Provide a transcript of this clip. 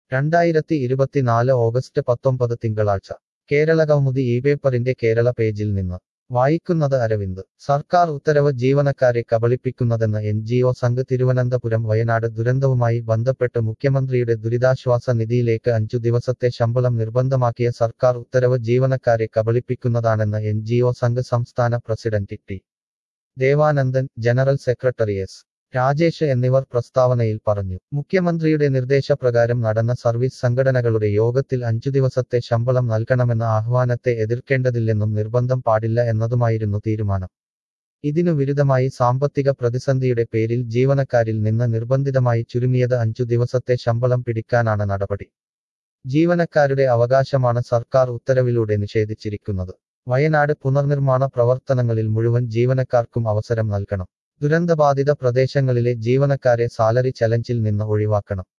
രണ്ടായിരത്തി ഇരുപത്തിനാല് ഓഗസ്റ്റ് പത്തൊമ്പത് തിങ്കളാഴ്ച കേരള കൗമുദി ഈ പേപ്പറിന്റെ കേരള പേജിൽ നിന്ന് വായിക്കുന്നത് അരവിന്ദ് സർക്കാർ ഉത്തരവ് ജീവനക്കാരെ കബളിപ്പിക്കുന്നതെന്ന് N G O Sangh Thiruvananthapuram Wayanad ദുരന്തവുമായി ബന്ധപ്പെട്ട് മുഖ്യമന്ത്രിയുടെ ദുരിതാശ്വാസ നിധിയിലേക്ക് അഞ്ചു ദിവസത്തെ ശമ്പളം നിർബന്ധമാക്കിയ സർക്കാർ ഉത്തരവ് ജീവനക്കാരെ കബളിപ്പിക്കുന്നതാണെന്ന് എൻ ജി ഒ സംഘ് സംസ്ഥാന president T Devanandan general secretary S Rajesh എന്നിവർ പ്രസ്താവനയിൽ പറഞ്ഞു മുഖ്യമന്ത്രിയുടെ നിർദ്ദേശപ്രകാരം നടന്ന സർവീസ് സംഘടനകളുടെ യോഗത്തിൽ അഞ്ചു ദിവസത്തെ ശമ്പളം നൽകണമെന്ന ആഹ്വാനത്തെ എതിർക്കേണ്ടതില്ലെന്നും നിർബന്ധം പാടില്ല എന്നതുമായിരുന്നു തീരുമാനം ഇതിനു വിരുദ്ധമായി സാമ്പത്തിക പ്രതിസന്ധിയുടെ പേരിൽ ജീവനക്കാരിൽ നിന്ന് നിർബന്ധിതമായി ചുരുങ്ങിയത് അഞ്ചു ദിവസത്തെ ശമ്പളം പിടിക്കാനാണ് നടപടി ജീവനക്കാരുടെ അവകാശമാണ് സർക്കാർ ഉത്തരവിലൂടെ നിഷേധിച്ചിരിക്കുന്നത് വയനാട് പുനർനിർമ്മാണ പ്രവർത്തനങ്ങളിൽ മുഴുവൻ ജീവനക്കാർക്കും അവസരം നൽകണം ദുരന്തബാധിത പ്രദേശങ്ങളിലെ ജീവനക്കാരെ സാലറി ചലഞ്ചിൽ നിന്ന് ഒഴിവാക്കണം